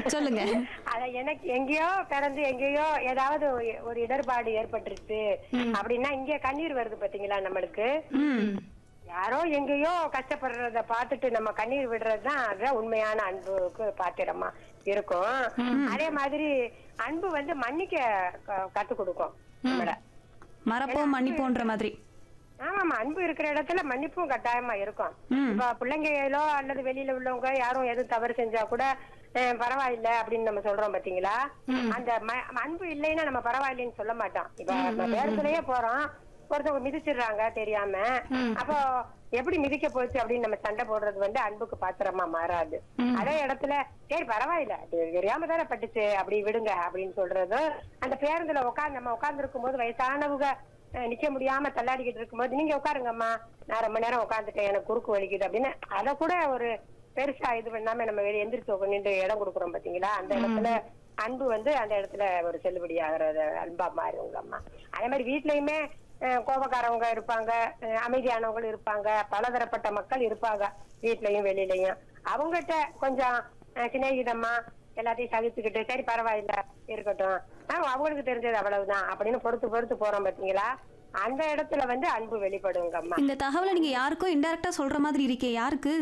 சொல்லுங்க அத எனக்கு எங்கேயோ பிறந்து எங்கேயோ ஏதாவது ஒரு- ஒரு இடர்பாடு ஏற்பட்டுருச்சு அப்படின்னா இங்க கண்ணீர் வருது பாத்தீங்களா நம்மளுக்கு ம் யாரோ எங்கேயோ கஷ்டப்படுறத பார்த்துட்டு நம்ம கண்ணீர் விடுறதுதான் அதுதான் உண்மையான அன்புக்கு பாத்திரமா இருக்கும் அதே மாதிரி அன்பு வந்து மன்னிக்க க- கத்துக் கொடுக்கும் நம்மள மறப்போம் மன்னிப்போன்ற மாதிரி ஆமாமா அன்பு இருக்கிற இடத்துல மன்னிப்பும் கட்டாயமா இருக்கும் ம். இப்ப பிள்ளைங்களோ அல்லது வெளியில உள்ளவங்க யாரும் எதுவும் தவறு செஞ்சா கூட அஹ், பரவாயில்ல அப்படின்னு நம்ம சொல்றோம் பாத்தீங்களா அந்த ம- அன்பு இல்லைன்னா நம்ம பரவாயில்லைன்னு சொல்ல மாட்டோம் இப்ப நம்ம பேருந்துலயே போறோம் ஒருத்தவங்க மிதிச்சிடுறாங்க தெரியாம அப்போ எப்படி மிதிக்க போச்சு அப்படின்னு நம்ம சண்டை போடுறது வந்து அன்புக்கு பாத்திரமா மாறாது அதே இடத்துல சரி பரவாயில்ல அது தெரியாம தானே பட்டுச்சு அப்படி விடுங்க அப்படின்னு சொல்றது அந்த பேருந்துல உட்காந்து நம்ம உட்கார்ந்து இருக்கும் போது வயசானவங்க அஹ் நிக்க முடியாம தள்ளாடிக்கிட்டு இருக்கும்போது நீங்க உட்காருங்கம்மா நான் ரொம்ப நேரம் உட்காந்துட்டேன் எனக்கு குறுக்கு வலிக்குது அப்படின்னு அத கூட ஒரு பெருசா இது பண்ணாம நம்ம வெளியே எந்திரிச்சு நின்று இடம் கொடுக்குறோம் பாத்தீங்களா அந்த இடத்துல அன்பு வந்து அந்த இடத்துல ஒரு செல்லுபடி ஆகிறது அன்பா மாறுங்கம்மா அதே மாதிரி வீட்லயுமே அஹ், கோபக்காரவங்க இருப்பாங்க அஹ், அமைதியானவங்க இருப்பாங்க பலதரப்பட்ட மக்கள் இருப்பாங்க வீட்லயும் வெளியிலயும் அவங்ககிட்ட கொஞ்சம் அஹ், சிநேகிதமா எல்லாத்தையும் சகிச்சுக்கிட்டு சரி பரவாயில்ல இருக்கட்டும் ஆஹ் அவங்களுக்கு தெரிஞ்சது அவ்வளவுதான் அப்படின்னு பொறுத்து பொறுத்து போறோம் பாத்தீங்களா அந்த இடத்துல வந்து அன்பு வெளிப்படுங்கம்மா இந்த தகவலை நீங்க யாருக்கோ இன்டெரக்டா சொல்ற மாதிரி இருக்கே யாருக்கு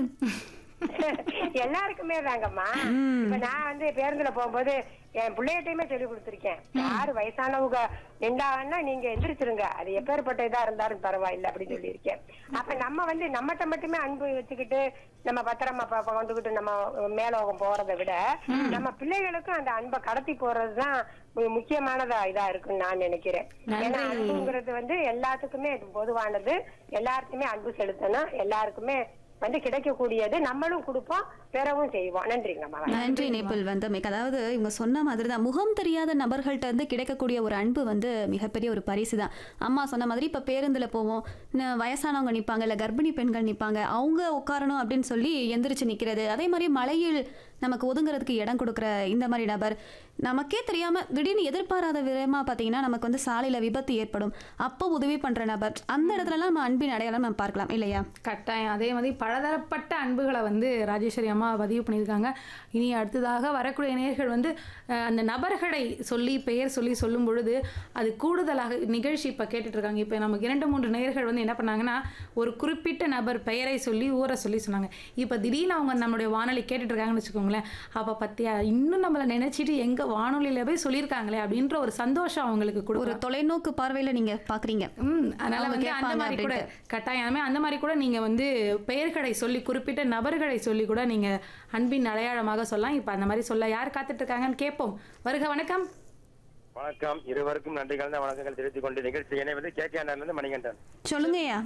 எல்லாருக்குமே தாங்கம்மா இப்ப நான் வந்து பேருந்துல போகும்போது என் பிள்ளைகிட்டயுமே சொல்லி கொடுத்துருக்கேன் யாரு வயசானவங்க நின்றாங்கன்னா நீங்க எந்திரிச்சிருங்க அது எப்பேற்பட்ட இதா இருந்தாலும் பரவாயில்ல அப்படின்னு சொல்லியிருக்கேன் அப்ப நம்ம வந்து நம்மகிட்ட மட்டுமே அன்பு வச்சுக்கிட்டு நம்ம பத்திரமா ப- ப- கொண்டுகிட்டு நம்ம மேலோகம் போறதை விட நம்ம பிள்ளைகளுக்கும் அந்த அன்பை கடத்தி போறதுதான் மு- முக்கியமானதா இதா இருக்குன்னு நான் நினைக்கிறேன் ஏன்னா அன்புங்கிறது வந்து எல்லாத்துக்குமே இது பொதுவானது எல்லாருக்குமே அன்பு செலுத்தணும் எல்லாருக்குமே வந்து கிடைக்கக்கூடியது நம்மளும் கொடுப்போம் பெறவும் செய்வோம் நன்றிங்கம்மா நன்றி நேபிள் வந்தமைக்கு அதாவது இவங்க சொன்ன மாதிரி தான் முகம் தெரியாத நபர்கள்ட்ட இருந்து கிடைக்கக்கூடிய ஒரு அன்பு வந்து மிகப்பெரிய ஒரு பரிசு தான் அம்மா சொன்ன மாதிரி இப்போ பேருந்தில் போவோம் ந- வயசானவங்க நிற்பாங்க இல்லை கர்ப்பிணி பெண்கள் நிற்பாங்க அவங்க உட்காரணும் அப்படின்னு சொல்லி எந்திரிச்சு நிற்கிறது அதே மாதிரி மலையில் நமக்கு ஒதுங்குறதுக்கு இடம் கொடுக்குற இந்த மாதிரி நபர் நமக்கே தெரியாம திடீர்னு எதிர்பாராத விதமா பார்த்தீங்கன்னா நமக்கு வந்து சாலையில் விபத்து ஏற்படும் அப்போ உதவி பண்ணுற நபர் அந்த இடத்துலலாம் நம்ம அன்பின் அடையாளம் நம்ம பார்க்கலாம் இல்லையா கட்டாயம் அதே மாதிரி பலதரப்பட்ட அன்புகளை வந்து ராஜேஸ்வரி அம்மா பதிவு பண்ணியிருக்காங்க இனி அடுத்ததாக வரக்கூடிய நேர்கள் வந்து அஹ், அந்த நபர்களை சொல்லி பெயர் சொல்லி சொல்லும் பொழுது அது கூடுதலாக நிகழ்ச்சி இப்போ கேட்டுட்டு இருக்காங்க இப்போ நமக்கு இரண்டு மூன்று நேர்கள் வந்து என்ன பண்ணாங்கன்னா ஒரு குறிப்பிட்ட நபர் பெயரை சொல்லி ஊரை சொல்லி சொன்னாங்க இப்போ திடீர்னு அவங்க நம்மளுடைய வானொலி கேட்டுட்டு இருக்காங்கன்னு வச்சுக்கோங்களேன் அப்போ பத்தியா இன்னும் நம்மளை நினைச்சிட்டு எங்க வானொலியில போய் சொல்லியிருக்காங்களே அப்படின்ற ஒரு சந்தோஷம் அவங்களுக்கு ஒரு கொடுக்கும் தொலைநோக்கு பார்வையில் நீங்க பார்க்குறீங்க ம் அதனால அவங்க வந்து அந்த கேட்பாங்க மாதிரி கூட அப்படின்ட்டு. கட்டாயமே அந்த மாதிரி கூட நீங்க வந்து பெயர்களை சொல்லி குறிப்பிட்ட நபர்களை சொல்லி கூட நீங்க அன்பின் அடையாளமாக சொல்லலாம் இப்ப அந்த மாதிரி சொல்ல யார் காத்துட்டு இருக்காங்கன்னு கேட்போம் வருக வணக்கம் வணக்கம் இருவருக்கும் நன்றி கலந்த வணக்கங்கள் தெரிவித்துக் கொண்டு நிகழ்ச்சி இணைவது கே கே இருந்து மணிகண்டன் சொல்லுங்கய்யா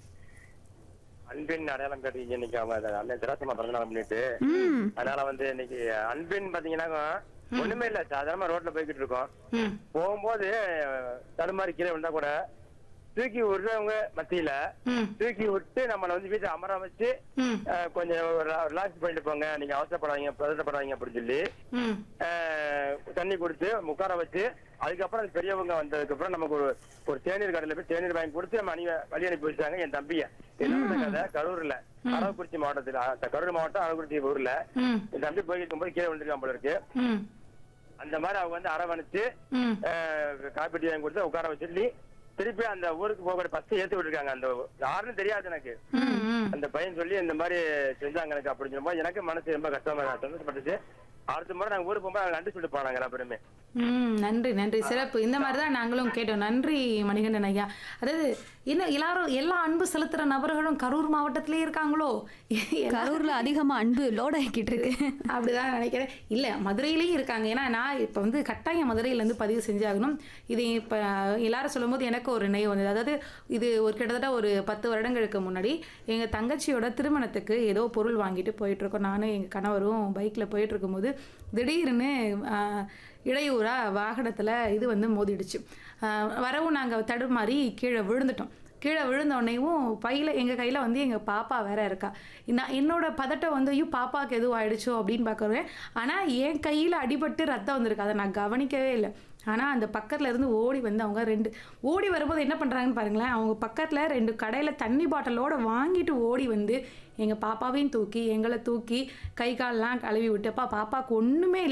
அன்பின் அடையாளம் கேட்டீங்க இன்னைக்கு அவங்க அண்ணன் திராசமா பிறந்த நாள் பண்ணிட்டு ம் அதனால வந்து இன்னைக்கு அன்பின் பாத்தீங்கன்னா ஒண்ணுமே இல்ல சாதாரணமா ரோட்ல போய்கிட்டு இருக்கோம் ம் போகும்போது தடுமாறி கீழே விழுந்தா கூட தூக்கி விடுறவங்க மத்தியில ம் தூக்கி விட்டு நம்மள வந்து வீட்டை அமர வச்சு ம் அஹ், கொஞ்சம் ரிலாக்ஸ் பண்ணிட்டு போங்க நீங்க அவசரப்படாதீங்க பதட்டப்படாதீங்க அப்படின்னு சொல்லி ம் ஆஹ் தண்ணி கொடுத்து உட்கார வச்சு அதுக்கப்புறம் அந்த பெரியவங்க வந்ததுக்கு அப்புறம் நமக்கு ஒரு ஒரு தேநீர் கடையில போய் தேநீர் வாங்கி கொடுத்து நம்ம அணி வழி அனுப்பி வச்சாங்க என் தம்பிய என்ன கதை கரூர்ல அரவக்குறிச்சி மாவட்டத்துல அஹ் கரூர் மாவட்டம் அரவக்குறிச்சி ஊர்ல ம் என் தம்பி போய் இருக்கும்போது கீழே விழுந்திருக்கான் போல இருக்கு ம் அந்த மாதிரி அவங்க வந்து அரவணைச்சு ம் ஆஹ் காப்பி டீ வாங்கி கொடுத்து உட்கார வச்சு திருப்பி அந்த ஊருக்கு போகிற பஸ் ஏத்தி விட்டுருக்காங்க அந்த யாருன்னு தெரியாது எனக்கு ம் ம் அந்த பையன் சொல்லி இந்த மாதிரி செஞ்சாங்க எனக்கு அப்படின்னு சொல்லும்போது எனக்கு மனசு ரொம்ப கஷ்டமா நான் சந்தோஷப்பட்டுச்சு அடுத்த முறை நாங்க ஊருக்கு போகும்போது அவங்க நன்றி சொல்லிட்டு போனாங்க எல்லா பேருமே ம் நன்றி நன்றி சிறப்பு இந்த மாதிரி தான் நாங்களும் கேட்டோம் நன்றி மணிகண்டன் ஐயா அதாவது இன்னும் எல்லாரும் எல்லா அன்பு செலுத்துற நபர்களும் கரூர் மாவட்டத்திலே இருக்காங்களோ கரூர்ல அதிகமா அன்பு லோட் ஆகிக்கிட்டு இருக்கு அப்படிதான் நினைக்கிறேன் இல்லை மதுரையிலேயும் இருக்காங்க ஏன்னா நான் இப்போ வந்து கட்டாயம் மதுரையிலேருந்து பதிவு செஞ்சாகணும் இது இப்போ எல்லாரும் சொல்லும்போது எனக்கு ஒரு நினைவு வந்தது அதாவது இது ஒரு கிட்டத்தட்ட ஒரு பத்து வருடங்களுக்கு முன்னாடி எங்கள் தங்கச்சியோட திருமணத்துக்கு ஏதோ பொருள் வாங்கிட்டு போயிட்டுருக்கோம் நானும் எங்கள் கணவரும் பைக்கில் போயிட்டு இருக்கும்போது திடீர்னு ஆஹ், இடையூறா வாகனத்தில் இது வந்து மோதிடுச்சு ஆஹ், வரவும் நாங்கள் தடுமாறி கீழே விழுந்துட்டோம் கீழே விழுந்த உடனேயும் பையில எங்கள் கையில் வந்து எங்கள் பாப்பா வேற இருக்கா நான் என்னோட பதட்டம் வந்து ஐயோ பாப்பாவுக்கு எதுவும் ஆயிடுச்சோ அப்படின்னு பார்க்குறேன் ஆனால் என் கையில் அடிபட்டு ரத்தம் வந்திருக்கு அதை நான் கவனிக்கவே இல்லை ஆனால் அந்த பக்கத்துல இருந்து ஓடி வந்து அவங்க ரெண்டு ஓடி வரும்போது என்ன பண்ணுறாங்கன்னு பாருங்களேன் அவங்க பக்கத்தில் ரெண்டு கடையில் தண்ணி பாட்டிலோட வாங்கிட்டு ஓடி வந்து எங்கள் பாப்பாவையும் தூக்கி எங்களை தூக்கி கை கால்லாம் கழுவி விட்டுப்பா பாப்பாவுக்கு ஒன்றுமே